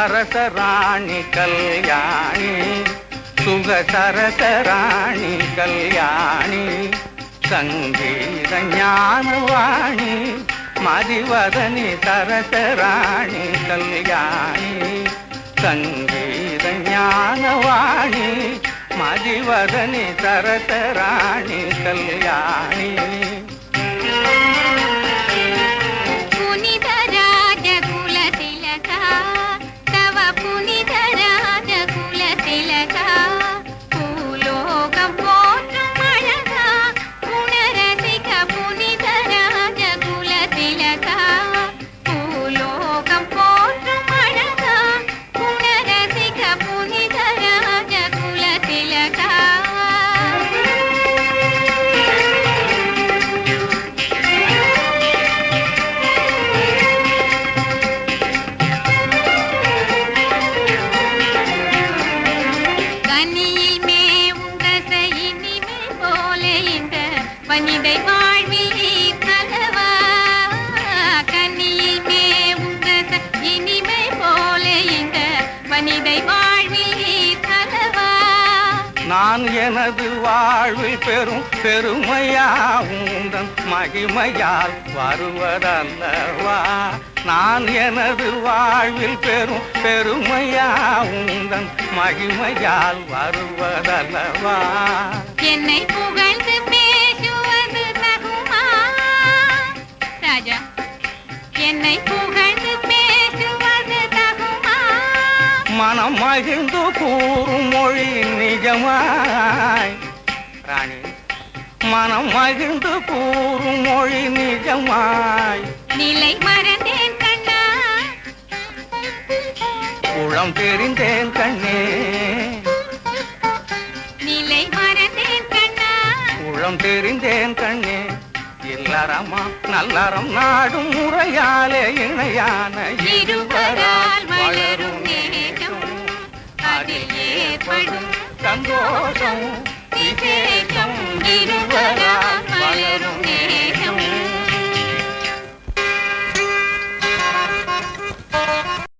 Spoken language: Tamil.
சரசராணி கல்யாணி சுக சரசராணி கல்யாணி சங்கீத ஞானவாணி மதிவதனி சரசராணி கல்யாணி சங்கீத ஞானவாணி மதிவதனி சரசராணி கல்யாணி புனித ராஜகுல திலகா தவ புனித ராஜகுல திலகா பூலோகம் போற்றும் அழகா குணரசிக புனித ராஜகுல திலகா பூலோகம் போற்றும் அழகா குணரசிக புனித ராஜகுல திலகா கனியில் மேவும் ரச இனிமை போல இந்த வனிதை வாழ்வில் நீர்த்தலவா கனியில் மேவும் ரச இனிமை போல இந்த வனிதை வாழ்வில் நீர்த்தலவா நான் எனது வாழ்வில் பெரும் பெருமையா உந்தன் மகிமையால் வருவதல்லவா நான் எனது வாழ்வில் பெரும் பெருமையா உந்தன் மகிமையால் வருவதல்லவா என்னை புகழ்ந்து பேசுவது தகுமா ராஜா என்னை புகழ்ந்து பேசுவது தகுமா மனம் மகிழ்ந்து கூறும் மொழி நிஜமாய் ராணி மனம் மகிழ்ந்து கூறும் மொழி நிஜமாய் நிலை மறந்தேன் கண்ணா குளம் தெரிந்தேன் கண்ணே நிலை மறந்தேன் கண்ணா குளம் தெரிந்தேன் கண்ணே இல்லறமா நல்லறம் நாடும் முறையாலே இணையான இருவரால் வளரும் நேசம் அதில் ஏற்படும் சந்தோஷம்